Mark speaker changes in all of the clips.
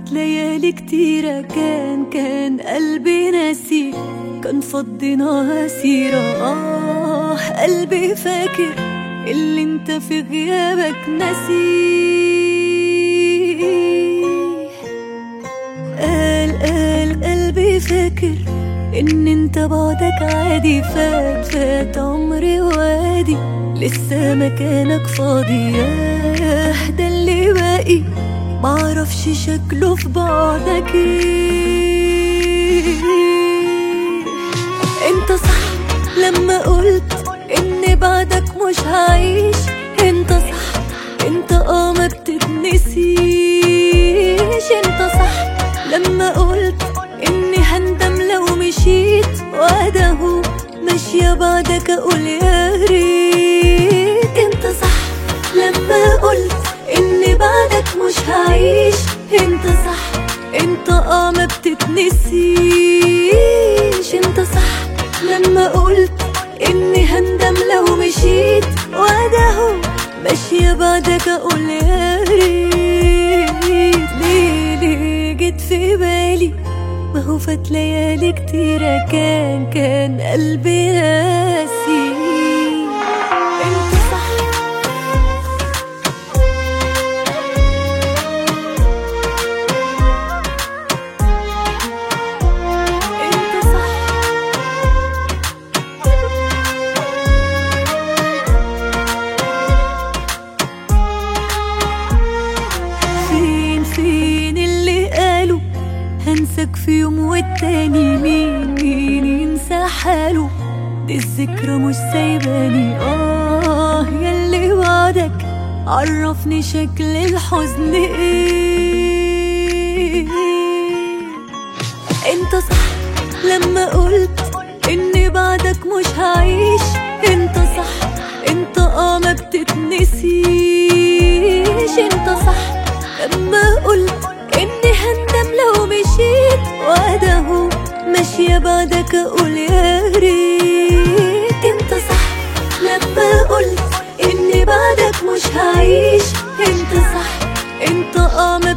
Speaker 1: فات ليالي كتيرة كان كان قلبي ناسي كان فضينا سيرة آه قلبي فاكر اللي انت في غيابك ناسيه قال قال قلبي فاكر ان انت بعدك عادي فات فات عمري وادي لسه مكانك فاضي ياه ده اللي باقي معرفش شكله في بعدك ايه انت صح لما قلت ان بعدك مش هعيش انت صح انت اه ما بتتنسيش انت صح لما قلت اني هندم لو مشيت وادهو ماشية بعدك اقول يا ريت انت صح لما قلت اني بعدك مش هعيش انت صح انت اه ما بتتنسيش انت صح لما قلت اني هندم لو مشيت وادهو ماشية بعدك اقول يا ريت ليه ليه جيت في بالي ما هو فات ليالي كتيرة كان كان قلبي راسي انت صح انت صح فين فين اللي قالوا هنساك في يوم والتاني مين مين ينسى حاله دي الذكرى مش سايباني اه ياللي وعدك عرفني شكل الحزن ايه انت صح لما قلت اني بعدك مش هعيش انت صح انت اه ما بتتنسيش انت صح لما قلت اني هندم لو مشيت وادهو ماشية بعدك اقول يا ريت انت صح لما قلت اني بعدك مش هعيش انت صح انت اه ما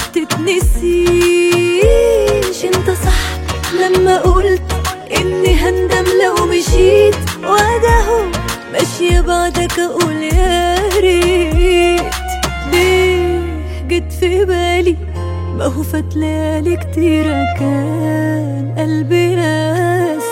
Speaker 1: بتتنسيش انت صح لما قلت اني هندم لو مشيت وادهو ماشية بعدك اقول يا ريت ليه جيت في بالي ما هو فات ليالي كتيرة كان قلبي ناسي